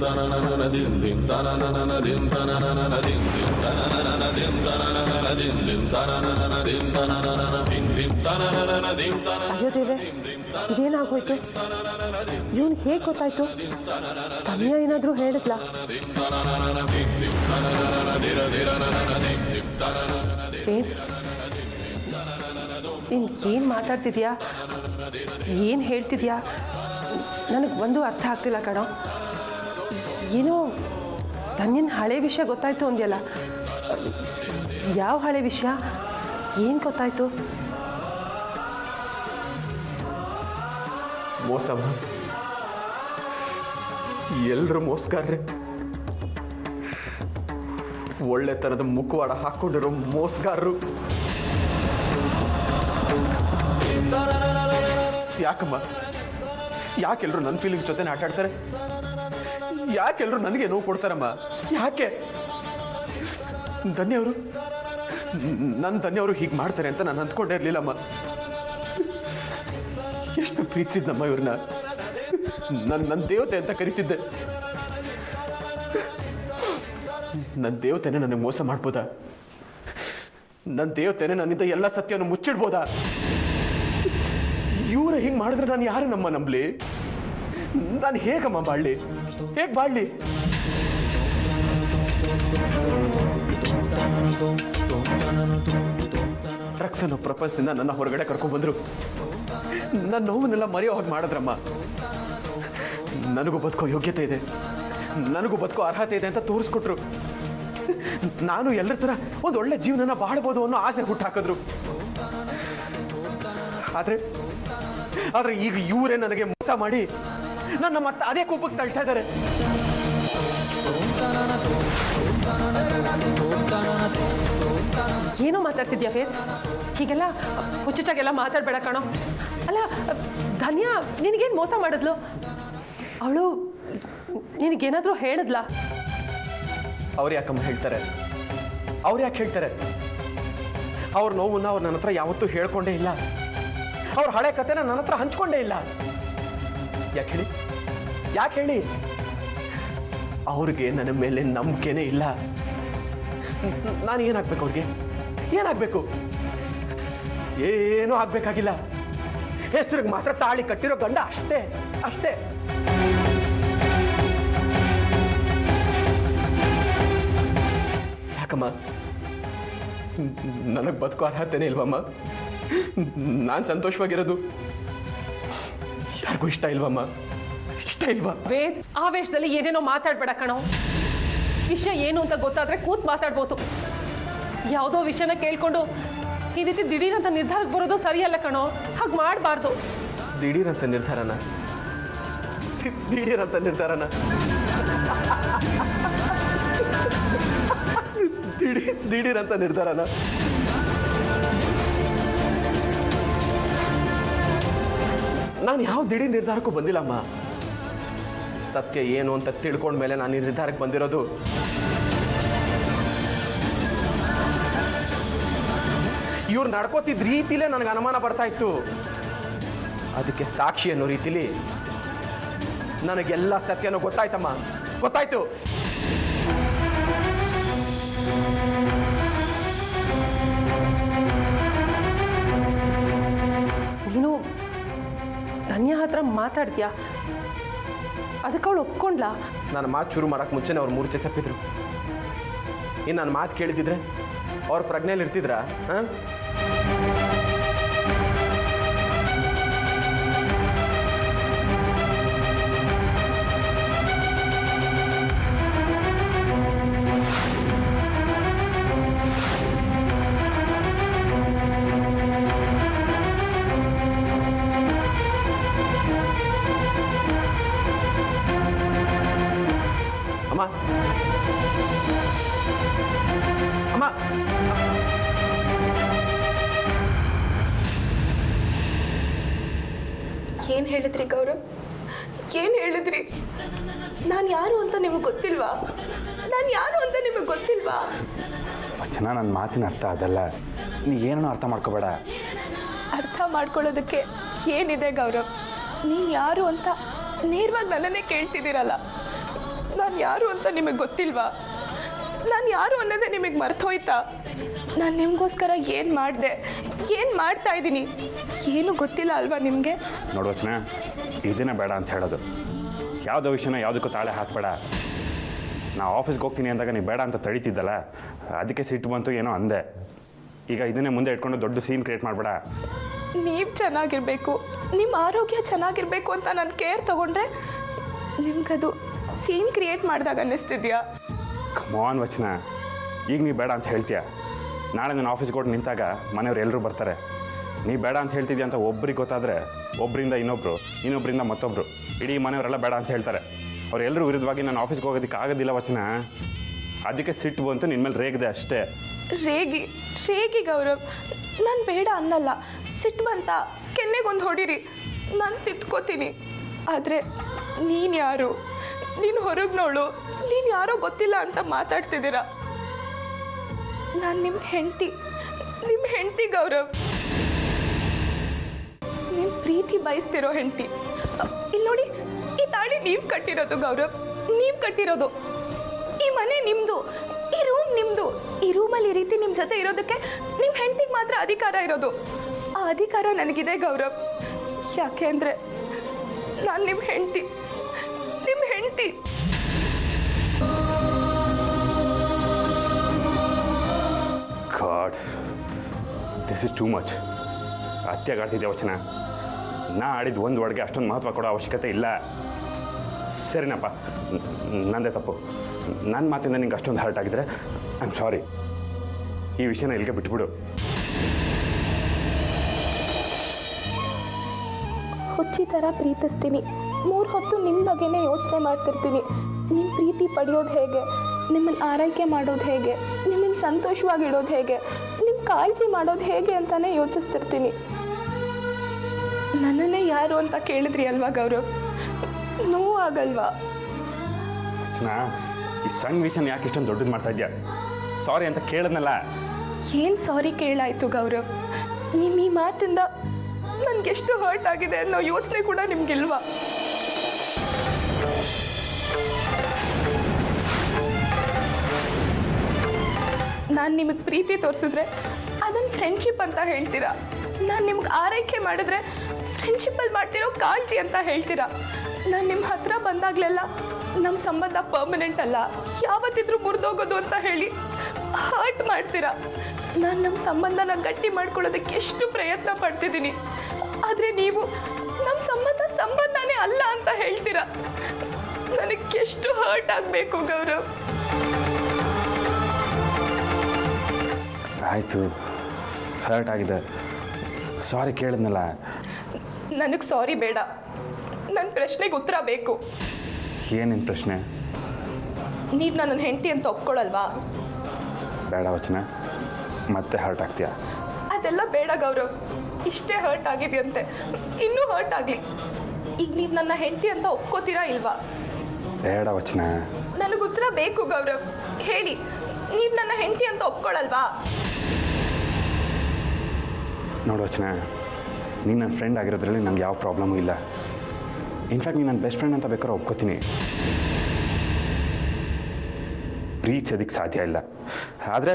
ಅಯ್ಯೋ ದೇವ್ರೆ ಇದೇನಾಗೋಯ್ತು ಇವನ್ಗೆ ಹೇಗೆ ಗೊತ್ತಾಯ್ತು ತಮಿಯ ಏನಾದರೂ ಹೇಳಿದ್ಲ ಏನ್ ನೀನ್ ಏನು ಮಾತಾಡ್ತಿದ್ಯಾ ಏನು ಹೇಳ್ತಿದ್ಯಾ ನನಗೆ ಒಂದು ಅರ್ಥ ಆಗ್ತಿಲ್ಲ ಕಣೋ ಏನೋ ಧನ್ಯನ ಹಳೆ ವಿಷಯ ಗೊತ್ತಾಯ್ತು ಅಂದ್ಯಲ್ಲ ಯಾವ ಹಳೆ ವಿಷಯ ಏನು ಗೊತ್ತಾಯ್ತು ಮೋಸಮ್ಮ ಎಲ್ಲರೂ ಮೋಸಗಾರ್ರೆ ಒಳ್ಳೆತನದ ಮುಖವಾಡ ಹಾಕೊಂಡಿರೋ ಮೋಸಗಾರರು ಯಾಕಮ್ಮ ಯಾಕೆಲ್ರು ನನ್ನ ಫೀಲಿಂಗ್ಸ್ ಜೊತೆ ಆಟ ಆಡ್ತಾರೆ ಯಾಕೆಲ್ರು ನನಗೆ ನೋವು ಕೊಡ್ತಾರಮ್ಮ ಯಾಕೆ ಧನ್ಯವರು ನನ್ನ ಧನ್ಯವರು ಹೀಗೆ ಮಾಡ್ತಾರೆ ಅಂತ ನಾನು ಅಂದ್ಕೊಂಡೇ ಇರಲಿಲ್ಲಮ್ಮ ಎಷ್ಟು ಪ್ರೀತಿಸಿದ್ನಮ್ಮ ಇವ್ರನ್ನ ನನ್ನ ನನ್ನ ದೇವತೆ ಅಂತ ಕರಿತಿದ್ದೆ ನನ್ನ ದೇವತೆನೇ ನನಗೆ ಮೋಸ ಮಾಡ್ಬೋದಾ ನನ್ನ ದೇವತೆನೇ ನನ್ನಿಂದ ಎಲ್ಲ ಸತ್ಯವನ್ನು ಮುಚ್ಚಿಡ್ಬೋದಾ ಇವ್ರ ಹಿಂಗೆ ಮಾಡಿದ್ರೆ ನಾನು ಯಾರು ನಮ್ಮ ನಂಬಲಿ ನಾನು ಹೇಗಮ್ಮ ಬಾಳ್ಲಿ ಹೇಗೆ ಬಾಳ್ಲಿ ಡ್ರಗ್ಸ್ ಅನ್ನೋ ಪ್ರಪಂಚದಿಂದ ನನ್ನ ಹೊರಗಡೆ ಕರ್ಕೊಂಡ್ಬಂದ್ರು ನನ್ನ ನೋವನ್ನೆಲ್ಲ ಮರೆಯೋ ಹಾಗೆ ಮಾಡಿದ್ರಮ್ಮ ನನಗೂ ಬದುಕೋ ಯೋಗ್ಯತೆ ಇದೆ ನನಗೂ ಬದುಕೋ ಅರ್ಹತೆ ಇದೆ ಅಂತ ತೋರಿಸ್ಕೊಟ್ರು ನಾನು ಎಲ್ಲರ ಥರ ಒಂದು ಒಳ್ಳೆ ಜೀವನನ ಬಾಳ್ಬೋದು ಅನ್ನೋ ಆಸೆ ಹುಟ್ಟಾಕಿದ್ರು ಆದ್ರೆ ಆದ್ರೆ ಈಗ ಇವರೇ ನನಗೆ ಮೋಸ ಮಾಡಿ ನನ್ನ ಮತ್ತೆ ಅದೇ ಕೋಪಕ್ಕೆ ತಳ್ತಾ ಇದ್ದಾರೆ ಏನೋ ಮಾತಾಡ್ತಿದ್ಯಾ ವೇದ್ ಹೀಗೆಲ್ಲ ಹುಚ್ಚುಚ್ಚಾಗೆಲ್ಲ ಮಾತಾಡ್ಬೇಡ ಕಣೋ ಅಲ್ಲ ಧನ್ಯ ನಿನಗೇನು ಮೋಸ ಮಾಡಿದ್ಲು ಅವಳು ನಿನಗೇನಾದರೂ ಹೇಳಿದ್ಲಾ ಅವ್ರು ಯಾಕಮ್ಮ ಹೇಳ್ತಾರೆ ಅವ್ರು ಯಾಕೆ ಹೇಳ್ತಾರೆ ಅವ್ರ ನೋವನ್ನ ಅವ್ರು ನನ್ನ ಹತ್ರ ಯಾವತ್ತೂ ಹೇಳ್ಕೊಂಡೇ ಇಲ್ಲ ಅವ್ರ ಹಳೆ ಕತೆನ ನನ್ನ ಹತ್ರ ಹಂಚ್ಕೊಂಡೇ ಇಲ್ಲ ಯಾಕೆ ಹೇಳಿ ಯಾಕೆ ಹೇಳಿ ಅವ್ರಿಗೆ ನನ್ನ ಮೇಲೆ ನಂಬಿಕೆನೇ ಇಲ್ಲ ನಾನು ಏನಾಗ್ಬೇಕು ಅವ್ರಿಗೆ ಏನಾಗ್ಬೇಕು ಏನೂ ಆಗ್ಬೇಕಾಗಿಲ್ಲ ಹೆಸರಿಗೆ ಮಾತ್ರ ತಾಳಿ ಕಟ್ಟಿರೋ ಗಂಡ ಅಷ್ಟೇ ಅಷ್ಟೇ ಯಾಕಮ್ಮ ನನಗೆ ಬದುಕೋ ಅರ್ಹತೆನೇ ಇಲ್ವಮ್ಮ ನಾನು ಸಂತೋಷವಾಗಿರೋದು ಯಾರಿಗೂ ಇಷ್ಟ ಇಲ್ವಮ್ಮ ಇಷ್ಟ ಇಲ್ವಾ ವೇದ್ ಆವೇಶದಲ್ಲಿ ಏನೇನೋ ಮಾತಾಡ್ಬೇಡ ಕಣೋ ವಿಷಯ ಏನು ಅಂತ ಗೊತ್ತಾದ್ರೆ ಕೂತ್ ಮಾತಾಡ್ಬೋದು ಯಾವುದೋ ವಿಷಯನ ಕೇಳ್ಕೊಂಡು ಈ ರೀತಿ ದಿಢೀರಂತ ನಿರ್ಧಾರಕ್ಕೆ ಬರೋದು ಸರಿಯಲ್ಲ ಕಣೋ ಹಾಗೆ ಮಾಡಬಾರ್ದು ದಿಢೀರಂತ ನಿರ್ಧಾರನ ದಿಢೀರಂತ ನಿರ್ಧಾರನ ದಿಢೀರ್ ದಿಢೀರಂತ ನಿರ್ಧಾರನ ನಾನು ಯಾವ ದಿಢೀರ್ ನಿರ್ಧಾರಕ್ಕೂ ಬಂದಿಲ್ಲಮ್ಮ ಸತ್ಯ ಏನು ಅಂತ ತಿಳ್ಕೊಂಡ್ಮೇಲೆ ನಾನು ಈ ನಿರ್ಧಾರಕ್ಕೆ ಬಂದಿರೋದು ಇವ್ರು ನಡ್ಕೋತಿದ್ದ ರೀತಿಲೇ ನನಗೆ ಅನುಮಾನ ಬರ್ತಾ ಇತ್ತು ಅದಕ್ಕೆ ಸಾಕ್ಷಿ ಅನ್ನೋ ರೀತಿಲಿ ನನಗೆಲ್ಲ ಸತ್ಯನೂ ಗೊತ್ತಾಯ್ತಮ್ಮ ಗೊತ್ತಾಯ್ತು ನೀನು ಧನ್ಯ ಹತ್ರ ಮಾತಾಡ್ತೀಯಾ ಅದಕ್ಕೆ ಅವಳು ಒಪ್ಕೊಂಡ್ಲಾ ನನ್ನ ಮಾತು ಶುರು ಮಾಡಕ್ಕೆ ಮುಂಚೆನೇ ಅವ್ರು ಮೂರ್ಛೆ ತಪ್ಪಿದ್ರು ಇನ್ನು ನನ್ನ ಮಾತು ಕೇಳಿದಿದ್ರೆ ಅವ್ರ ಪ್ರಜ್ಞೆಯಲ್ಲಿ ಇರ್ತಿದ್ರಾ ಹಾಂ ಅಮ್ಮ ಅಮ್ಮ ಏನು ಹೇಳಿದ್ರಿ ಗೌರವ್ ಏನು ಹೇಳಿದ್ರಿ ನಾನು ಯಾರು ಅಂತ ನಿಮಗೆ ಗೊತ್ತಿಲ್ವಾ ನಾನು ಯಾರು ಅಂತ ನಿಮಗೆ ಗೊತ್ತಿಲ್ವಾ ವಚನ ನನ್ನ ಮಾತಿನ ಅರ್ಥ ಅದಲ್ಲ ನೀ ಏನೂ ಅರ್ಥ ಮಾಡ್ಕೋಬೇಡ ಅರ್ಥ ಮಾಡ್ಕೊಳ್ಳೋದಕ್ಕೆ ಏನಿದೆ ಗೌರವ್ ನೀವು ಯಾರು ಅಂತ ನೇರವಾಗಿ ನನ್ನನ್ನೇ ಕೇಳ್ತಿದ್ದೀರಲ್ಲ ನಾನು ನಾನು ಯಾರು ಅಂತ ನಿಮಗೆ ಗೊತ್ತಿಲ್ವಾ ನಾನು ಯಾರು ಅನ್ನೋದೇ ನಿಮಗೆ ಮರ್ತೋಯ್ತಾ ನಾನು ನಿಮಗೋಸ್ಕರ ಏನು ಮಾಡಿದೆ ಏನು ಮಾಡ್ತಾ ಇದ್ದೀನಿ ಏನು ಗೊತ್ತಿಲ್ಲ ಅಲ್ವಾ ನಿಮಗೆ ನೋಡೋಚನ ಇದನ್ನೇ ಬೇಡ ಅಂತ ಹೇಳೋದು ಯಾವುದೋ ವಿಷಯನ ಯಾವುದಕ್ಕೂ ತಾಳೆ ಹಾಕಬೇಡ ನಾ ಆಫೀಸ್ಗೆ ಹೋಗ್ತೀನಿ ಅಂದಾಗ ನೀವು ಬೇಡ ಅಂತ ತಡೀತಿದ್ದಲ್ಲ ಅದಕ್ಕೆ ಸಿಟ್ಟು ಬಂತು ಏನೋ ಅಂದೆ ಈಗ ಇದನ್ನೇ ಮುಂದೆ ಇಟ್ಕೊಂಡು ದೊಡ್ಡ ಸೀನ್ ಕ್ರಿಯೇಟ್ ಮಾಡಬೇಡ ನೀವು ಚೆನ್ನಾಗಿರಬೇಕು ನಿಮ್ಮ ಆರೋಗ್ಯ ಚೆನ್ನಾಗಿರಬೇಕು ಅಂತ ನಾನು ಕೇರ್ ತಗೊಂಡ್ರೆ ನಿಮ್ಗದು ಸೀನ್ ಕ್ರಿಯೇಟ್ ಮಾಡಿದಾಗ ಅನ್ನಿಸ್ತಿದ್ಯಾ ಮೋಹನ್ ವಚನ ಈಗ ನೀವು ಬೇಡ ಅಂತ ಹೇಳ್ತೀಯ ನಾಳೆ ನಾನು ಆಫೀಸ್ಗೆ ಹೊಟ್ಟು ನಿಂತಾಗ ಮನೆಯವ್ರು ಎಲ್ಲರೂ ಬರ್ತಾರೆ ನೀ ಬೇಡ ಅಂತ ಹೇಳ್ತಿದ್ಯಾ ಅಂತ ಒಬ್ರಿಗೆ ಗೊತ್ತಾದರೆ ಒಬ್ಬರಿಂದ ಇನ್ನೊಬ್ಬರು ಇನ್ನೊಬ್ಬರಿಂದ ಮತ್ತೊಬ್ಬರು ಇಡೀ ಮನೆಯವರೆಲ್ಲ ಬೇಡ ಅಂತ ಹೇಳ್ತಾರೆ ಅವರೆಲ್ಲರೂ ವಿರುದ್ಧವಾಗಿ ನಾನು ಆಫೀಸ್ಗೆ ಹೋಗೋದಕ್ಕೆ ಆಗೋದಿಲ್ಲ ವಚನ ಅದಕ್ಕೆ ಸಿಟ್ಟು ಬಂತು ನಿನ್ನ ಮೇಲೆ ರೇಗಿದೆ ಅಷ್ಟೇ ರೇಗಿ ರೇಗಿ ಗೌರವ್ ನಾನು ಬೇಡ ಅನ್ನಲ್ಲ ಸಿಟ್ಟು ಬಂತ ಕೆನ್ನೆಗೊಂದು ಹೊಡಿರಿ ನಾನು ತಿತ್ಕೋತೀನಿ ಆದರೆ ನೀನು ಯಾರು ನೀನು ಹೊರಗೆ ನೋಡು ನೀನು ಯಾರೋ ಗೊತ್ತಿಲ್ಲ ಅಂತ ಮಾತಾಡ್ತಿದ್ದೀರಾ ನಾನು ನಿಮ್ಮ ಹೆಂಡತಿ ನಿಮ್ಮ ಹೆಂಡತಿ ಗೌರವ್ ನಿಮ್ಮ ಪ್ರೀತಿ ಬಯಸ್ತಿರೋ ಹೆಂಡತಿ ಇಲ್ಲಿ ನೋಡಿ ಈ ತಾಳಿ ನೀವು ಕಟ್ಟಿರೋದು ಗೌರವ್ ನೀವು ಕಟ್ಟಿರೋದು ಈ ಮನೆ ನಿಮ್ಮದು ಈ ರೂಮ್ ನಿಮ್ಮದು ಈ ರೂಮಲ್ಲಿ ಈ ರೀತಿ ನಿಮ್ಮ ಜೊತೆ ಇರೋದಕ್ಕೆ ನಿಮ್ಮ ಹೆಂಡತಿಗೆ ಮಾತ್ರ ಅಧಿಕಾರ ಇರೋದು ಆ ಅಧಿಕಾರ ನನಗಿದೆ ಗೌರವ್ ಯಾಕೆ ಅಂದರೆ ನಾನು ನಿಮ್ಮ ಹೆಂಡತಿ ನಿಮ್ಮ ಹೆಂಡತಿ god this is too much ಅತ್ಯಾಗಾಡ್ತಿದ್ದೆ ವಚನ ನಾ ಆಡಿದ ಒಂದು ಒಳಗೆ ಅಷ್ಟೊಂದು ಮಹತ್ವ ಕೊಡೋ ಅವಶ್ಯಕತೆ ಇಲ್ಲ ಸರಿನಪ್ಪ ನ- ನಂದೇ ತಪ್ಪು ನನ್ನ ಮಾತಿಂದ ನಿಂಗೆ ಅಷ್ಟೊಂದು ಹರ್ಟ್ ಆಗಿದ್ರೆ ಐ ಆಮ್ ಸಾರಿ ಈ ವಿಷಯನ ಇಲ್ಲಿಗೆ ಬಿಟ್ಬಿಡು ಹುಚ್ಚಿ ಥರ ಪ್ರೀತಿಸ್ತೀನಿ ಮೂರು ಹೊತ್ತು ನಿಮ್ಮ ಬಗ್ಗೆನೇ ಯೋಚನೆ ಮಾಡ್ತಿರ್ತೀನಿ ನಿಮ್ಮ ಪ್ರೀತಿ ಪಡೆಯೋದು ಹೇಗೆ ನಿಮ್ಮನ್ನು ಆರೈಕೆ ಮಾಡೋದು ಹೇಗೆ ನಿಮ್ಮನ್ನು ಸಂತೋಷವಾಗಿಡೋದು ಹೇಗೆ ನಿಮ್ಮ ಕಾಳಜಿ ಮಾಡೋದು ಹೇಗೆ ಅಂತಲೇ ಯೋಚಿಸ್ತಿರ್ತೀನಿ ನನ್ನನ್ನೇ ಯಾರು ಅಂತ ಕೇಳಿದ್ರಿ ಅಲ್ವಾ ಗೌರವ್ ನೋವಾಗಲ್ವಾ ನಾ ಈ ಸಣ್ಣ ವಿಷಯನ ಯಾಕೆ ಇಷ್ಟೊಂದು ದೊಡ್ಡದು ಮಾಡ್ತಾ ಇದೆಯಾ ಸಾರಿ ಅಂತ ಕೇಳಿದ್ನಲ್ಲ ಏನು ಸಾರಿ ಕೇಳಾಯ್ತು ಗೌರವ್ ನಿಮ್ಮ ಈ ಮಾತಿಂದ ನನಗೆಷ್ಟು ಹರ್ಟ್ ಆಗಿದೆ ಅನ್ನೋ ಯೋಚನೆ ಕೂಡ ನಿಮ್ಗಿಲ್ವಾ ನಾನು ನಿಮಗೆ ಪ್ರೀತಿ ತೋರಿಸಿದ್ರೆ ಅದನ್ನು ಫ್ರೆಂಡ್ಶಿಪ್ ಅಂತ ಹೇಳ್ತೀರಾ ನಾನು ನಿಮ್ಗೆ ಆರೈಕೆ ಮಾಡಿದ್ರೆ ಫ್ರೆಂಡ್ಶಿಪ್ಪಲ್ಲಿ ಮಾಡ್ತಿರೋ ಕಾಳಜಿ ಅಂತ ಹೇಳ್ತೀರಾ ನಾನು ನಿಮ್ಮ ಹತ್ರ ಬಂದಾಗಲೆಲ್ಲ ನಮ್ಮ ಸಂಬಂಧ ಪರ್ಮನೆಂಟ್ ಅಲ್ಲ ಯಾವತ್ತಿದ್ರೂ ಮುರಿದೋಗೋದು ಅಂತ ಹೇಳಿ ಹರ್ಟ್ ಮಾಡ್ತೀರಾ ನಾನು ನಮ್ಮ ಸಂಬಂಧನ ಗಟ್ಟಿ ಮಾಡ್ಕೊಳ್ಳೋದಕ್ಕೆ ಎಷ್ಟು ಪ್ರಯತ್ನ ಪಡ್ತಿದ್ದೀನಿ ಆದರೆ ನೀವು ನಮ್ಮ ಸಂಬಂಧ ಸಂಬಂಧನೇ ಅಲ್ಲ ಅಂತ ಹೇಳ್ತೀರಾ ನನಗೆ ಎಷ್ಟು ಹರ್ಟ್ ಆಗಬೇಕು ಗೌರವ್ ಆಯಿತು ಹರ್ಟ್ ಆಗಿದೆ ಸಾರಿ ಕೇಳಿದ್ನಲ್ಲ ನನಗೆ ಸಾರಿ ಬೇಡ ನನ್ನ ಪ್ರಶ್ನೆಗೆ ಉತ್ತರ ಬೇಕು ಏನೇನು ಪ್ರಶ್ನೆ ನೀವು ನನ್ನ ಹೆಂಡತಿ ಅಂತ ಒಪ್ಕೊಳ್ಳಲ್ವಾ ಬೇಡ ವಚನ ಮತ್ತೆ ಹರ್ಟ್ ಆಗ್ತೀಯಾ ಅದೆಲ್ಲ ಬೇಡ ಗೌರವ್ ಇಷ್ಟೇ ಹರ್ಟ್ ಆಗಿದೆಯಂತೆ ಇನ್ನೂ ಹರ್ಟ್ ಆಗಲಿ ಈಗ ನೀವು ನನ್ನ ಹೆಂಡತಿ ಅಂತ ಒಪ್ಕೋತೀರಾ ಇಲ್ವಾ ಬೇಡ ವಚನ ನನಗೆ ಉತ್ತರ ಬೇಕು ಗೌರವ್ ಹೇಳಿ ನೀವು ನನ್ನ ಹೆಂಡತಿ ಅಂತ ಒಪ್ಕೊಳ್ಳಲ್ವಾ ನೋಡು ವಚನ ನೀನು ನನ್ನ ಫ್ರೆಂಡ್ ಆಗಿರೋದ್ರಲ್ಲಿ ನಂಗೆ ಯಾವ ಪ್ರಾಬ್ಲಮೂ ಇಲ್ಲ ಇನ್ಫ್ಯಾಕ್ಟ್ ನೀನು ನನ್ನ ಬೆಸ್ಟ್ ಫ್ರೆಂಡ್ ಅಂತ ಬೇಕಾದ್ರೆ ಒಪ್ಕೋತೀನಿ ಪ್ರೀತಿಸೋದಕ್ಕೆ ಸಾಧ್ಯ ಇಲ್ಲ ಆದರೆ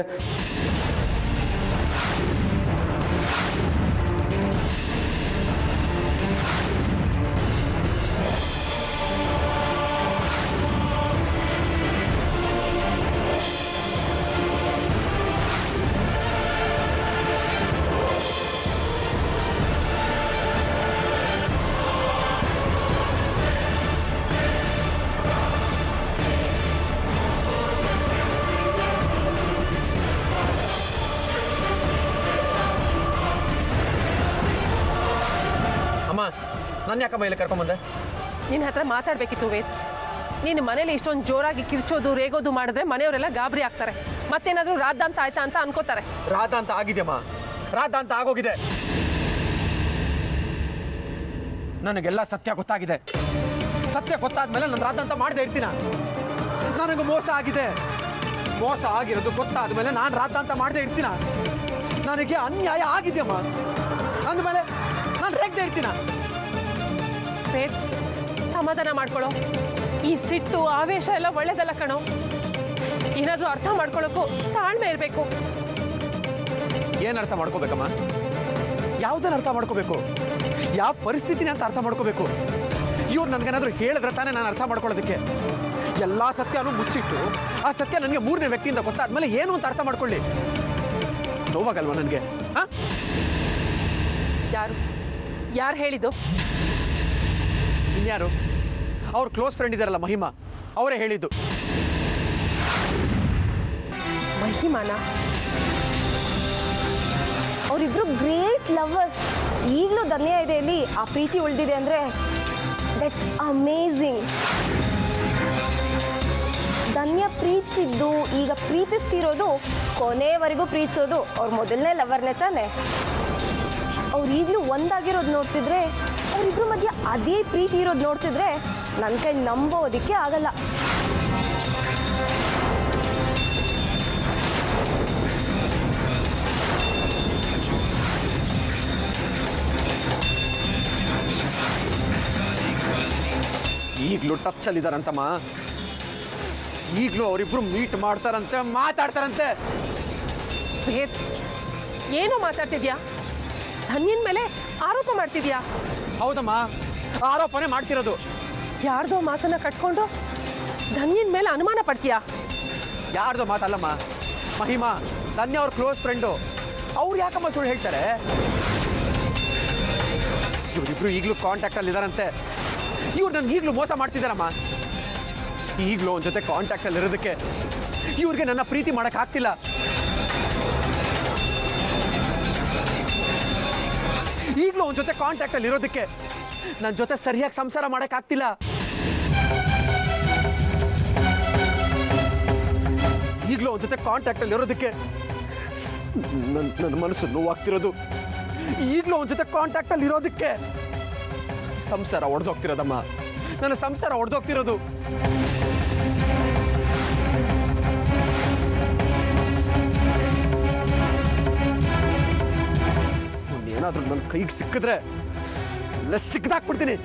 ಅಮ್ಮ ನನ್ನ ಯಾಕಮ್ಮ ಇಲ್ಲಿ ಕರ್ಕೊಂಬಂದೆ ನಿನ್ನ ಹತ್ರ ಮಾತಾಡಬೇಕಿತ್ತು ವೇದ್ ನೀನು ಮನೇಲಿ ಇಷ್ಟೊಂದು ಜೋರಾಗಿ ಕಿರ್ಚೋದು ರೇಗೋದು ಮಾಡಿದ್ರೆ ಮನೆಯವರೆಲ್ಲ ಗಾಬರಿ ಆಗ್ತಾರೆ ಮತ್ತೇನಾದರೂ ರಾದ್ದಾಂತ ಆಯ್ತಾ ಅಂತ ಅನ್ಕೋತಾರೆ ರಾಧ ಅಂತ ಆಗಿದೆಯಮ್ಮ ರಾಧ ಅಂತ ಆಗೋಗಿದೆ ನನಗೆಲ್ಲ ಸತ್ಯ ಗೊತ್ತಾಗಿದೆ ಸತ್ಯ ಗೊತ್ತಾದ್ಮೇಲೆ ನಾನು ರಾಧ ಅಂತ ಮಾಡದೆ ಇರ್ತೀನ ನನಗೆ ಮೋಸ ಆಗಿದೆ ಮೋಸ ಆಗಿರೋದು ಗೊತ್ತಾದ್ಮೇಲೆ ನಾನು ರಾಧ ಅಂತ ಮಾಡದೆ ಇರ್ತೀನ ನನಗೆ ಅನ್ಯಾಯ ಆಗಿದೆಯಮ್ಮ ಅಂದಮೇಲೆ ನಾನು ರೇಗ್ದೆ ಇರ್ತೀನ ವೇದ್ ಸಮಾಧಾನ ಮಾಡ್ಕೊಳ್ಳೋ ಈ ಸಿಟ್ಟು ಆವೇಶ ಎಲ್ಲ ಒಳ್ಳೇದಲ್ಲ ಕಣೋ ಏನಾದ್ರೂ ಅರ್ಥ ಮಾಡ್ಕೊಳ್ಳೋಕ್ಕೂ ತಾಳ್ಮೆ ಇರಬೇಕು ಏನು ಅರ್ಥ ಮಾಡ್ಕೋಬೇಕಮ್ಮ ಯಾವುದನ್ನ ಅರ್ಥ ಮಾಡ್ಕೋಬೇಕು ಯಾವ ಪರಿಸ್ಥಿತಿನ ಅಂತ ಅರ್ಥ ಮಾಡ್ಕೋಬೇಕು ಇವ್ರು ನನ್ಗೇನಾದ್ರೂ ಹೇಳಿದ್ರೆ ತಾನೇ ನಾನು ಅರ್ಥ ಮಾಡ್ಕೊಳ್ಳೋದಕ್ಕೆ ಎಲ್ಲ ಸತ್ಯನೂ ಮುಚ್ಚಿಟ್ಟು ಆ ಸತ್ಯ ನನಗೆ ಮೂರನೇ ವ್ಯಕ್ತಿಯಿಂದ ಗೊತ್ತಾದ್ಮೇಲೆ ಏನು ಅಂತ ಅರ್ಥ ಮಾಡ್ಕೊಳ್ಳಿ ನೋವಾಗಲ್ವಾ ನನಗೆ ಹಾಂ ಯಾರು ಯಾರು ಹೇಳಿದ್ದು ಇನ್ಯಾರು ಅವ್ರ ಕ್ಲೋಸ್ ಫ್ರೆಂಡ್ ಇದಾರಲ್ಲ ಮಹಿಮಾ ಅವರೇ ಹೇಳಿದ್ದು ಮಹಿಮಾನ ಅವರಿಬ್ರು ಗ್ರೇಟ್ ಲವರ್ಸ್ ಈಗಲೂ ಧನ್ಯ ಇದೆಯಲ್ಲಿ ಆ ಪ್ರೀತಿ ಉಳಿದಿದೆ ಅಂದರೆ ದಟ್ಸ್ ಅಮೇಝಿಂಗ್ ಧನ್ಯ ಪ್ರೀತಿಸಿದ್ದು ಈಗ ಪ್ರೀತಿಸ್ತಿರೋದು ಕೊನೆಯವರೆಗೂ ಪ್ರೀತಿಸೋದು ಅವ್ರ ಮೊದಲನೇ ಲವರ್ನೇ ತಾನೆ ಅವ್ರು ಈಗಲೂ ಒಂದಾಗಿರೋದು ನೋಡ್ತಿದ್ರೆ ಅವರಿಬ್ರು ಮಧ್ಯೆ ಅದೇ ಪ್ರೀತಿ ಇರೋದು ನೋಡ್ತಿದ್ರೆ ನನ್ನ ಕೈ ನಂಬೋದಕ್ಕೆ ಆಗಲ್ಲ ಈಗಲೂ ಟಚ್ಚಲ್ಲಿದ್ದಾರಂತಮ್ಮ ಈಗಲೂ ಅವರಿಬ್ರು ಮೀಟ್ ಮಾಡ್ತಾರಂತೆ ಮಾತಾಡ್ತಾರಂತೆ ವೇದ್ ಏನು ಮಾತಾಡ್ತಿದ್ಯಾ ಧನ್ಯನ್ ಮೇಲೆ ಆರೋಪ ಮಾಡ್ತಿದ್ಯಾ ಹೌದಮ್ಮ ಆರೋಪನೆ ಮಾಡ್ತಿರೋದು ಯಾರ್ದೋ ಮಾತನ್ನ ಕಟ್ಕೊಂಡು ಧನ್ಯನ್ ಮೇಲೆ ಅನುಮಾನ ಪಡ್ತೀಯಾ ಯಾರ್ದೋ ಮಾತಲ್ಲಮ್ಮ ಮಹಿಮಾ ಧನ್ಯ ಅವ್ರ ಕ್ಲೋಸ್ ಫ್ರೆಂಡು ಅವ್ರು ಯಾಕಮ್ಮ ಸುಳ್ಳು ಹೇಳ್ತಾರೆ ಇವರಿಬ್ರು ಈಗಲೂ ಕಾಂಟ್ಯಾಕ್ಟಲ್ಲಿ ಇದಾರಂತೆ ಇವ್ರು ನನ್ಗೆ ಈಗಲೂ ಮೋಸ ಮಾಡ್ತಿದ್ದಾರಮ್ಮ ಈಗಲೂ ಅವನ ಜೊತೆ ಕಾಂಟ್ಯಾಕ್ಟಲ್ಲಿ ಇರೋದಕ್ಕೆ ಇವ್ರಿಗೆ ನನ್ನ ಪ್ರೀತಿ ಮಾಡಕ್ ಆಗ್ತಿಲ್ಲ ಈಗಲೂ ಅವನ ಜೊತೆ ಕಾಂಟ್ಯಾಕ್ಟಲ್ಲಿ ಇರೋದಕ್ಕೆ ನನ್ನ ಜೊತೆ ಸರಿಯಾಗಿ ಸಂಸಾರ ಮಾಡಕ್ ಆಗ್ತಿಲ್ಲ ಈಗಲೂ ಅವನ ಜೊತೆ ಕಾಂಟ್ಯಾಕ್ಟಲ್ಲಿ ಇರೋದಕ್ಕೆ ನನ್ನ ನನ್ನ ಮನಸ್ಸು ನೋವಾಗ್ತಿರೋದು ಈಗಲೂ ಅವನ ಜೊತೆ ಕಾಂಟ್ಯಾಕ್ಟಲ್ಲಿ ಇರೋದಕ್ಕೆ ಸಂಸಾರ ಒಡೆದೋಗ್ತಿರೋದಮ್ಮ ನನ್ನ ಸಂಸಾರ ಒಡೆದೋಗ್ತಿರೋದು ಏನಾದ್ರೂ ನನ್ನ ಕೈಗೆ ಸಿಕ್ಕಿದ್ರೆ ಎಲ್ಲ ಸಿಕ್ಕದಾಕ್ಬಿಡ್ತೀನಿ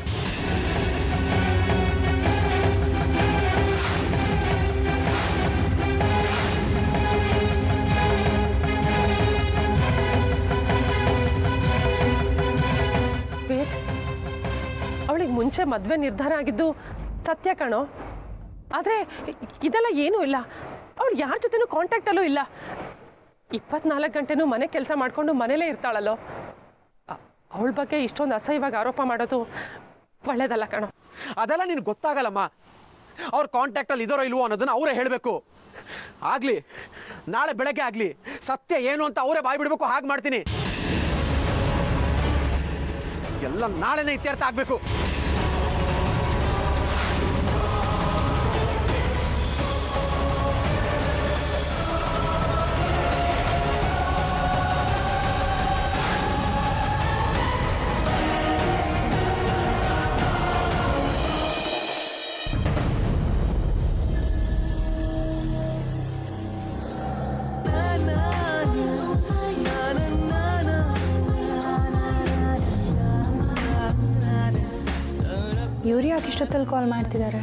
ವೇದ್ ಅವಳಿಗೆ ಮುಂಚೆ ಮದುವೆ ನಿರ್ಧಾರ ಆಗಿದ್ದು ಸತ್ಯ ಕಣೋ ಆದರೆ ಇದೆಲ್ಲ ಏನೂ ಇಲ್ಲ ಅವಳು ಯಾರ ಜೊತೆನೂ ಕಾಂಟ್ಯಾಕ್ಟಲ್ಲೂ ಇಲ್ಲ ಇಪ್ಪತ್ನಾಲ್ಕು ಗಂಟೆನೂ ಮನೆ ಕೆಲಸ ಮಾಡಿಕೊಂಡು ಮನೇಲೇ ಇರ್ತಾಳಲ್ಲೋ ಅವಳ ಬಗ್ಗೆ ಇಷ್ಟೊಂದು ಅಸಹ್ಯವಾಗಿ ಆರೋಪ ಮಾಡೋದು ಒಳ್ಳೇದಲ್ಲ ಕಣೋ ಅದೆಲ್ಲ ನಿನ್ಗೆ ಗೊತ್ತಾಗಲ್ಲಮ್ಮ ಅವ್ರ ಕಾಂಟ್ಯಾಕ್ಟಲ್ಲಿ ಇದಾರೋ ಇಲ್ವೋ ಅನ್ನೋದನ್ನ ಅವರೇ ಹೇಳಬೇಕು ಆಗ್ಲಿ ನಾಳೆ ಬೆಳಗ್ಗೆ ಆಗ್ಲಿ ಸತ್ಯ ಏನು ಅಂತ ಅವರೇ ಬಾಯ್ ಬಿಡ್ಬೇಕು ಹಾಗೆ ಮಾಡ್ತೀನಿ ಎಲ್ಲ ನಾಳೆನೇ ಇತ್ಯರ್ಥ ಆಗ್ಬೇಕು ಇವ್ರು ಯಾಕೆ ಇಷ್ಟೊತ್ತಲ್ಲಿ ಕಾಲ್ ಮಾಡ್ತಿದ್ದಾರೆ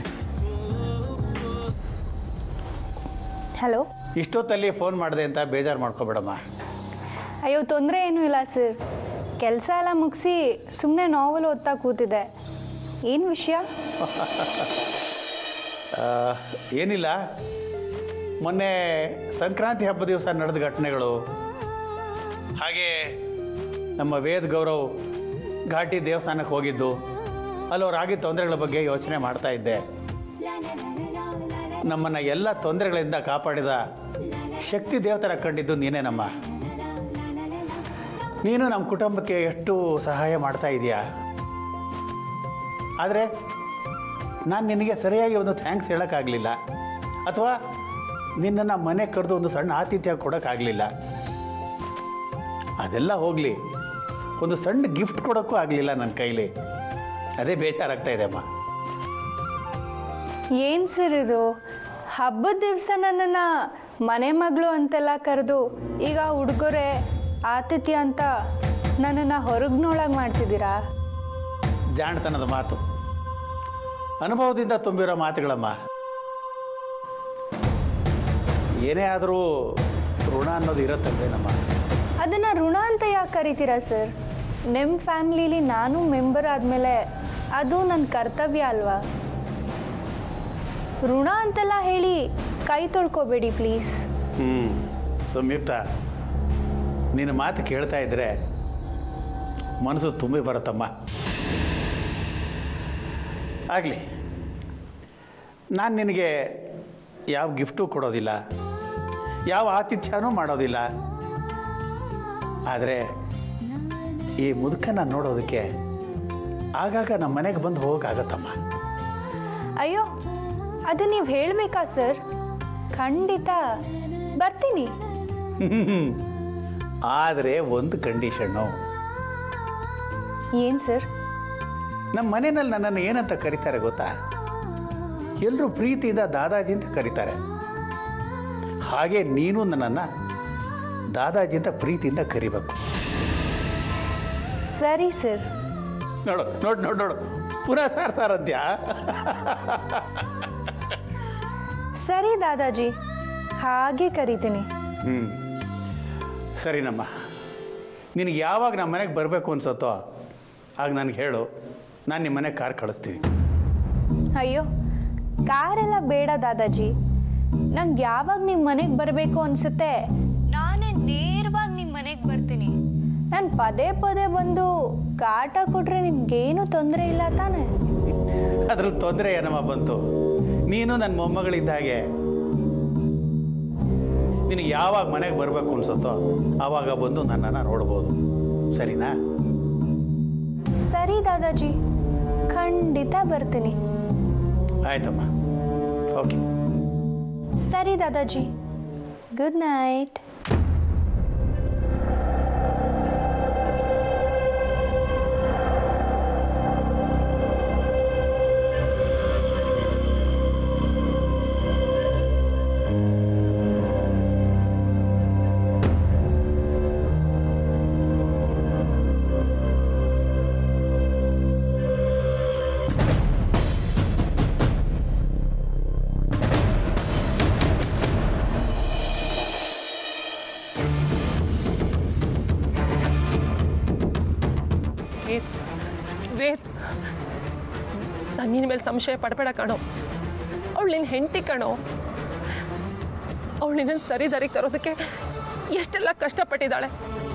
ಹಲೋ ಇಷ್ಟೊತ್ತಲ್ಲಿ ಫೋನ್ ಮಾಡಿದೆ ಅಂತ ಬೇಜಾರು ಮಾಡ್ಕೋಬೇಡಮ್ಮ ಅಯ್ಯೋ ತೊಂದರೆ ಏನೂ ಇಲ್ಲ ಸರ್ ಕೆಲಸ ಎಲ್ಲ ಮುಗಿಸಿ ಸುಮ್ಮನೆ ನಾವಲ್ ಓದ್ತಾ ಕೂತಿದೆ ಏನು ವಿಷಯ ಆ, ಏನಿಲ್ಲ ಮೊನ್ನೆ ಸಂಕ್ರಾಂತಿ ಹಬ್ಬ ದಿವಸ ನಡೆದ ಘಟನೆಗಳು ಹಾಗೆ ನಮ್ಮ ವೇದ್ ಗೌರವ್ ಘಾಟಿ ದೇವಸ್ಥಾನಕ್ಕೆ ಹೋಗಿದ್ದು ಅಲ್ಲಿ ಅವ್ರು ಆಗಿದ್ದ ತೊಂದರೆಗಳ ಬಗ್ಗೆ ಯೋಚನೆ ಮಾಡ್ತಾ ಇದ್ದೆ ನಮ್ಮನ್ನು ಎಲ್ಲ ತೊಂದರೆಗಳಿಂದ ಕಾಪಾಡಿದ ಶಕ್ತಿ ದೇವತರ ಕಂಡಿದ್ದು ನೀನೇನಮ್ಮ ನೀನು ನಮ್ಮ ಕುಟುಂಬಕ್ಕೆ ಎಷ್ಟು ಸಹಾಯ ಮಾಡ್ತಾ ಇದೀಯಾ ಆದರೆ ನಾನು ನಿನಗೆ ಸರಿಯಾಗಿ ಒಂದು ಥ್ಯಾಂಕ್ಸ್ ಹೇಳೋಕ್ಕಾಗಲಿಲ್ಲ ಅಥವಾ ನಿನ್ನನ್ನು ಮನೆ ಕರೆದು ಒಂದು ಸಣ್ಣ ಆತಿಥ್ಯ ಕೊಡೋಕ್ಕಾಗಲಿಲ್ಲ ಅದೆಲ್ಲ ಹೋಗಲಿ ಒಂದು ಸಣ್ಣ ಗಿಫ್ಟ್ ಕೊಡೋಕ್ಕೂ ಆಗಲಿಲ್ಲ ನನ್ನ ಕೈಲಿ ಅದೇ ಬೇಜಾರಾಗ್ತಾ ಇದೆ ಅಮ್ಮ ಏನು ಸರ್ ಇದು ಹಬ್ಬದ ದಿವಸ ನನ್ನನ್ನು ಮನೆ ಮಗಳು ಅಂತೆಲ್ಲ ಕರೆದು ಈಗ ಉಡುಗೊರೆ ಆತಿಥ್ಯ ಅಂತ ನನ್ನನ್ನು ಹೊರಗ್ನೊಳಗೆ ಮಾಡ್ತಿದ್ದೀರಾ ಜಾಣತನದ ಮಾತು ಅನುಭವದಿಂದ ತುಂಬಿರೋ ಮಾತುಗಳಮ್ಮ ಏನೇ ಆದರೂ ಋಣ ಅನ್ನೋದು ಇರತ್ತಲ್ವೇನಮ್ಮ ಅದನ್ನು ಋಣ ಅಂತ ಯಾಕೆ ಕರಿತೀರಾ ಸರ್ ನಿಮ್ಮ ಫ್ಯಾಮ್ಲಿಲಿ ನಾನು ಮೆಂಬರ್ ಆದಮೇಲೆ ಅದು ನನ್ನ ಕರ್ತವ್ಯ ಅಲ್ವಾ ಋಣ ಅಂತೆಲ್ಲ ಹೇಳಿ ಕೈ ತೊಳ್ಕೊಬೇಡಿ ಪ್ಲೀಸ್ ಹ್ಞೂ ಸಂಯುಕ್ತ ನಿನ್ನ ಮಾತು ಕೇಳ್ತಾ ಇದ್ದರೆ ಮನಸ್ಸು ತುಂಬಿ ಬರುತ್ತಮ್ಮ ಆಗಲಿ ನಾನು ನಿನಗೆ ಯಾವ ಗಿಫ್ಟು ಕೊಡೋದಿಲ್ಲ ಯಾವ ಆತಿಥ್ಯನೂ ಮಾಡೋದಿಲ್ಲ ಆದರೆ ಈ ಮುದುಕನ ನೋಡೋದಕ್ಕೆ ಆಗಾಗ ನಮ್ಮ ಮನೆಗೆ ಬಂದು ಹೋಗೋಕ್ಕಾಗತ್ತಮ್ಮ ಅಯ್ಯೋ ಅದು ನೀವು ಹೇಳಬೇಕಾ ಸರ್ ಖಂಡಿತ ಬರ್ತೀನಿ ಆದರೆ ಒಂದು ಕಂಡೀಷನ್ನು ಏನು ಸರ್ ನಮ್ಮ ಮನೆಯಲ್ಲಿ ನನ್ನನ್ನು ಏನಂತ ಕರೀತಾರೆ ಗೊತ್ತಾ ಎಲ್ಲರೂ ಪ್ರೀತಿಯಿಂದ ದಾದಾಜಿ ಅಂತ ಕರೀತಾರೆ ಹಾಗೆ ನೀನು ನನ್ನನ್ನು ದಾದಾಜಿ ಅಂತ ಪ್ರೀತಿಯಿಂದ ಕರಿಬೇಕು ಸರಿ ಸರ್ ನೋಡು ನೋಡು ನೋಡು ನೋಡು ಪುನಃ ಸಾರ್ ಸಾರ್ ಅಂತ್ಯಾ ಸರಿ ದಾದಾಜಿ ಹಾಗೆ ಕರಿತೀನಿ ಹ್ಞೂ ಸರಿನಮ್ಮ ನಿನಗೆ ಯಾವಾಗ ನಮ್ಮ ಮನೆಗೆ ಬರಬೇಕು ಅನ್ಸತ್ತೋ ಆಗ ನನಗೆ ಹೇಳು ನಾನು ನಿಮ್ಮ ಮನೆಗೆ ಕಾರ್ ಕಳಿಸ್ತೀನಿ ಅಯ್ಯೋ ಕಾರೆಲ್ಲ ಬೇಡ ದಾದಾಜಿ ನಂಗೆ ಯಾವಾಗ ನಿಮ್ಮ ಮನೆಗೆ ಬರಬೇಕು ಅನ್ಸುತ್ತೆ ನಾನೇ ನೇರವಾಗಿ ನಿಮ್ಮ ಮನೆಗೆ ಬರ್ತೀನಿ ನಾನು ಪದೇ ಪದೇ ಬಂದು ಕಾಟ ಕೊಟ್ರೆ ನಿಮ್ಗೇನು ತೊಂದರೆ ಇಲ್ಲ ತಾನೆ ಅದ್ರಲ್ಲಿ ತೊಂದರೆ ಏನಮ್ಮ ಬಂತು ನೀನು ನನ್ನ ಮೊಮ್ಮಗಳಿದ್ದ ಹಾಗೆ ನಿನಗೆ ಯಾವಾಗ ಮನೆಗೆ ಬರಬೇಕು ಅನ್ಸುತ್ತೋ ಆವಾಗ ಬಂದು ನನ್ನನ್ನು ನೋಡ್ಬೋದು ಸರಿನಾ ಸರಿ ದಾದಾಜಿ ಖಂಡಿತ ಬರ್ತೀನಿ ಆಯ್ತಮ್ಮ ಓಕೆ ಸರಿ ದಾದಾಜಿ ಗುಡ್ ನೈಟ್ ವೇದ್ ವೇದ್ ನಾನು ನಿನ್ನ ಮೇಲೆ ಸಂಶಯ ಪಡಬೇಡ ಕಣೋ ಅವಳು ನಿನ್ನ ಹೆಂಡತಿ ಕಣೋ ಅವಳು ನಿನ್ನ ಸರಿ ದಾರಿಗೆ ತರೋದಕ್ಕೆ ಎಷ್ಟೆಲ್ಲ ಕಷ್ಟಪಟ್ಟಿದ್ದಾಳೆ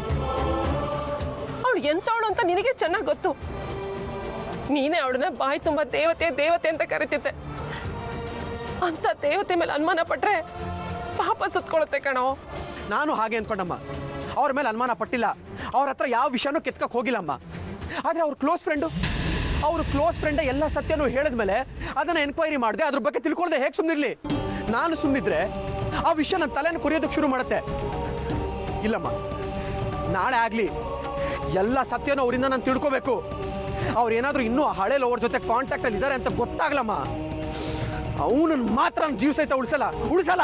ಅವಳು ಎಂಥವಳು ಅಂತ ನಿನಗೆ ಚೆನ್ನಾಗಿ ಗೊತ್ತು ನೀನೇ ಅವಳನ್ನ ಬಾಯಿ ತುಂಬ ದೇವತೆ ದೇವತೆ ಅಂತ ಕರಿತಿದ್ದೆ ಅಂತ ದೇವತೆ ಮೇಲೆ ಅನುಮಾನ ಪಟ್ರೆ ಪಾಪ ಸುತ್ಕೊಳ್ಳುತ್ತೆ ಕಣೋ ನಾನು ಹಾಗೆ ಅಂದ್ಕೊಂಡಮ್ಮ ಅವ್ರ ಮೇಲೆ ಅನುಮಾನ ಪಟ್ಟಿಲ್ಲ ಅವ್ರ ಹತ್ರ ಯಾವ ವಿಷಯನೂ ಕೆತ್ಕಕ್ಕೆ ಹೋಗಿಲ್ಲಮ್ಮ ಆದರೆ ಅವ್ರ ಕ್ಲೋಸ್ ಫ್ರೆಂಡು ಅವ್ರ ಕ್ಲೋಸ್ ಫ್ರೆಂಡೇ ಎಲ್ಲ ಸತ್ಯನೂ ಹೇಳಿದ್ಮೇಲೆ ಅದನ್ನ ಎನ್ಕ್ವೈರಿ ಮಾಡಿದೆ ಅದ್ರ ಬಗ್ಗೆ ತಿಳ್ಕೊಳ್ದೆ ಹೇಗೆ ಸುಮ್ಮನಿರ್ಲಿ ನಾನು ಸುಮ್ಮನಿದ್ರೆ ಆ ವಿಷಯ ನನ್ನ ತಲೆನ ಕೊರಿಯೋದಕ್ಕೆ ಶುರು ಮಾಡುತ್ತೆ ಇಲ್ಲಮ್ಮ ನಾಳೆ ಆಗಲಿ ಎಲ್ಲ ಸತ್ಯನೂ ಅವರಿಂದ ನಾನು ತಿಳ್ಕೋಬೇಕು ಅವ್ರು ಏನಾದರೂ ಇನ್ನೂ ಆ ಹಳೆ ಲವರ್ ಜೊತೆ ಕಾಂಟ್ಯಾಕ್ಟಲ್ಲಿ ಇದ್ದಾರೆ ಅಂತ ಗೊತ್ತಾಗ್ಲಮ್ಮ ಅವನನ್ನು ಮಾತ್ರ ನನ್ನ ಜೀವ ಸಹಿತ ಉಳಿಸಲ್ಲ ಉಳಿಸಲ್ಲ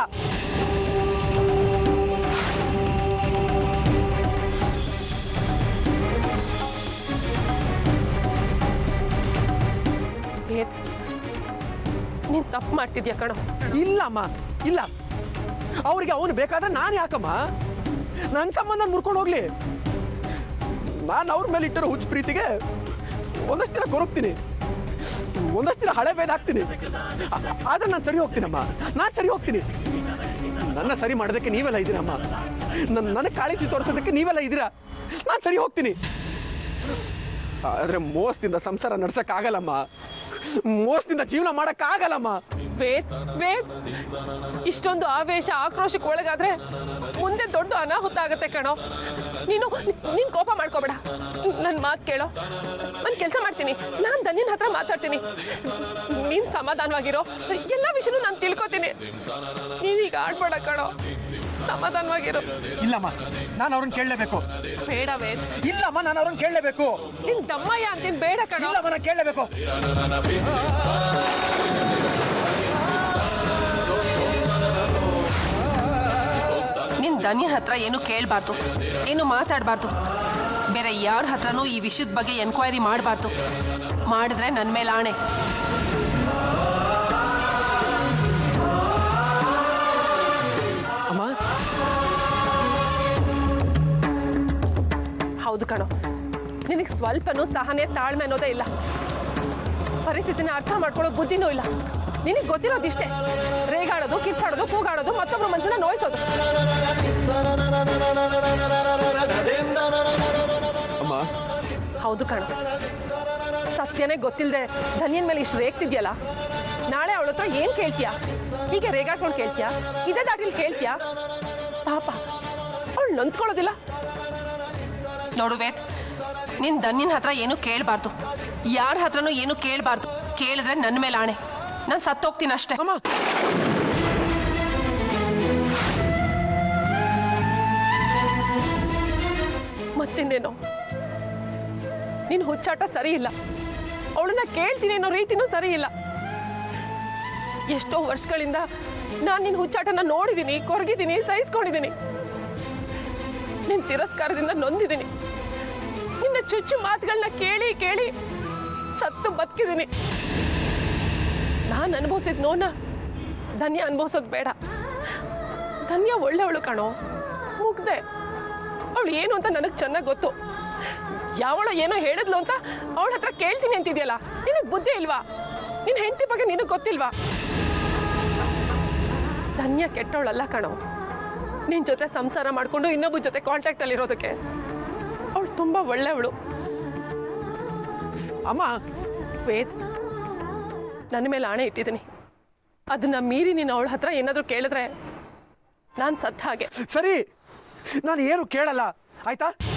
ವೇದ್ ನೀನು ತಪ್ಪು ಮಾಡ್ತಿದ್ಯಾ ಕಣೋ ಇಲ್ಲಮ್ಮ ಇಲ್ಲ ಅವ್ರಿಗೆ ಅವನು ಬೇಕಾದ್ರೆ ನಾನು ಯಾಕಮ್ಮ ನನ್ನ ಸಂಬಂಧ ಮುರ್ಕೊಂಡು ಹೋಗ್ಲಿ ನಾನು ಅವ್ರ ಮೇಲೆ ಇಟ್ಟಿರೋ ಹುಚ್ಚು ಪ್ರೀತಿಗೆ ಒಂದಷ್ಟು ದಿನ ಕೊರಗ್ತೀನಿ ಒಂದಷ್ಟು ದಿನ ಹಳೆ ಬೇದ ಹಾಕ್ತೀನಿ ಆ- ಆದ್ರೆ ನಾನು ಸರಿ ಹೋಗ್ತೀನಮ್ಮ ನಾನು ಸರಿ ಹೋಗ್ತೀನಿ ನನ್ನ ಸರಿ ಮಾಡೋದಕ್ಕೆ ನೀವೆಲ್ಲ ಇದ್ದೀರಮ್ಮ ನನ್ನ ನನಗೆ ಕಾಳಜಿ ತೋರಿಸೋದಕ್ಕೆ ನೀವೆಲ್ಲ ಇದ್ದೀರಾ ನಾನು ಸರಿ ಹೋಗ್ತೀನಿ ಆದ್ರೆ ಮೋಸದಿಂದ ಸಂಸಾರ ನಡ್ಸಕ್ಕಾಗಲ್ಲಮ್ಮ ಮೋಸದಿಂದ ಜೀವನ ಮಾಡಕ್ಕಾಗಲ್ಲಮ್ಮ ವೇದ್ ವೇದ್ ಇಷ್ಟೊಂದು ಆವೇಶ ಆಕ್ರೋಶಕ್ಕೆ ಒಳಗಾದ್ರೆ ಮುಂದೆ ದೊಡ್ಡ ಅನಾಹುತ ಆಗತ್ತೆ ಕಣೋ ನೀನು ನೀನು ಕೋಪ ಮಾಡ್ಕೋಬೇಡ ನನ್ನ ಮಾತು ಕೇಳೋ ನಾನು ಕೆಲಸ ಮಾಡ್ತೀನಿ ನಾನು ದನ್ಯನ ಹತ್ರ ಮಾತಾಡ್ತೀನಿ ನೀನು ಸಮಾಧಾನವಾಗಿರೋ ಎಲ್ಲ ವಿಷಯನೂ ನಾನು ತಿಳ್ಕೊತೀನಿ ನೀನೀಗ ಆಡ್ಬೇಡ ಕಣೋ ಸಮಾಧಾನವಾಗಿರು ಇಲ್ಲಮ್ಮ ನಾನು ಅವ್ರನ್ನ ಕೇಳಲೇಬೇಕು ಬೇಡ ವೇದ್ ಇಲ್ಲಮ್ಮ ನಾನು ಅವ್ರನ್ನ ಕೇಳಲೇಬೇಕು ನಿನ್ ದಮ್ಮಯ್ಯ ಅಂತೀನಿ ಬೇಡ ಕಣೋ ಇಲ್ಲಮ್ಮ ನಾನು ಕೇಳಲೇಬೇಕು ನಿನ್ ದನ್ಯನ ಹತ್ರ ಏನು ಕೇಳಬಾರ್ದು ಏನು ಮಾತಾಡಬಾರ್ದು ಬೇರೆ ಯಾರ ಹತ್ರನೂ ಈ ವಿಷಯದ ಬಗ್ಗೆ ಎನ್ಕ್ವೈರಿ ಮಾಡಬಾರ್ದು ಮಾಡಿದ್ರೆ ನನ್ನ ಮೇಲೆ ಆಣೆ ಹೌದು ಕಣೋ ನಿನಗೆ ಸ್ವಲ್ಪನೂ ಸಹನೆ ತಾಳ್ಮೆ ಅನ್ನೋದೇ ಇಲ್ಲ ಪರಿಸ್ಥಿತಿನ ಅರ್ಥ ಮಾಡ್ಕೊಳ್ಳೋ ಬುದ್ಧಿನೂ ಇಲ್ಲ ನಿನಗೆ ಗೊತ್ತಿರೋದಿಷ್ಟೇ ರೇಗಾಡೋದು ಕಿತ್ತಾಡೋದು ಕೂಗಾಡೋದು ಮತ್ತೊಬ್ಬರ ಮನಸ್ಸನ್ನ ನೋಯಿಸೋದು ಅಮ್ಮ ಹೌದು ಕಣ ಸತ್ಯನೇ ಗೊತ್ತಿಲ್ಲದೆ ಧನ್ಯನ್ ಮೇಲೆ ಇಷ್ಟು ರೇಗ್ತಿದ್ಯಲ್ಲ ನಾಳೆ ಅವಳ ಹತ್ರ ಏನ್ ಕೇಳ್ತೀಯಾ ಹೀಗೆ ರೇಗಾಡ್ಕೊಂಡು ಕೇಳ್ತೀಯಾ ಇದೇ ದಾಟಿಲಿ ಕೇಳ್ತೀಯಾ ಪಾಪ ಅವಳು ನೊಂದ್ಕೊಳ್ಳೋದಿಲ್ಲ ನೋಡು ವೇದ್ ನೀನ್ ಧನ್ಯನ್ ಹತ್ರ ಏನು ಕೇಳಬಾರ್ದು ಯಾರ ಹತ್ರನೂ ಏನು ಕೇಳಬಾರ್ದು ಕೇಳಿದ್ರೆ ನನ್ನ ಮೇಲೆ ಆಣೆ ನಾನು ಸತ್ತೋಗ್ತೀನಿ ಅಷ್ಟೇ ಅಮ್ಮ ಮತ್ತಿನ್ನೇನು ನಿನ್ ಹುಚ್ಚಾಟ ಸರಿ ಇಲ್ಲ ಅವಳನ್ನ ಕೇಳ್ತೀನಿ ಅನ್ನೋ ರೀತಿನೂ ಸರಿ ಇಲ್ಲ ಎಷ್ಟೋ ವರ್ಷಗಳಿಂದ ನಾನು ನಿನ್ನ ಹುಚ್ಚಾಟನ ನೋಡಿದ್ದೀನಿ ಕೊರಗಿದ್ದೀನಿ ಸಹಿಸ್ಕೊಂಡಿದ್ದೀನಿ ನಿನ್ನ ತಿರಸ್ಕಾರದಿಂದ ನೊಂದಿದ್ದೀನಿ ನಿನ್ನ ಚುಚ್ಚು ಮಾತುಗಳನ್ನ ಕೇಳಿ ಕೇಳಿ ಸತ್ತು ಬದುಕಿದ್ದೀನಿ ನಾನು ಅನುಭವಿಸಿದ ನೋನ ಧನ್ಯ ಅನುಭವಿಸೋದು ಬೇಡ ಧನ್ಯ ಒಳ್ಳೆಯವಳು ಕಣೋ ಮುಗ್ದೆ ಅವಳು ಏನು ಅಂತ ನನಗೆ ಚೆನ್ನಾಗಿ ಗೊತ್ತು ಯಾವಳು ಏನೋ ಹೇಳಿದ್ಲು ಅಂತ ಅವಳ ಹತ್ರ ಕೇಳ್ತೀನಿ ಅಂತಿದ್ಯಲ್ಲ ನಿನಗೆ ಬುದ್ಧಿ ಇಲ್ವಾ ನಿನ್ನ ಹೆಂಡತಿ ಬಗ್ಗೆ ನಿನಗೆ ಗೊತ್ತಿಲ್ವಾ ಧನ್ಯ ಕೆಟ್ಟವಳಲ್ಲ ಕಣೋ ನಿನ್ನ ಜೊತೆ ಸಂಸಾರ ಮಾಡಿಕೊಂಡು ಇನ್ನೊಬ್ಬರ ಜೊತೆ ಕಾಂಟ್ಯಾಕ್ಟಲ್ಲಿ ಇರೋದಕ್ಕೆ ಅವಳು ತುಂಬ ಒಳ್ಳೆಯವಳು ಅಮ್ಮ ವೇದ್ ನನ್ನ ಮೇಲೆ ಆಣೆ ಇಟ್ಟಿದ್ದೀನಿ ಅದನ್ನ ಮೀರಿ ನೀನು ಅವಳ ಹತ್ರ ಏನಾದರೂ ಕೇಳಿದ್ರೆ ನಾನು ಸತ್ತ ಹಾಗೆ ಸರಿ ನಾನು ಏನು ಕೇಳಲ್ಲ ಆಯ್ತಾ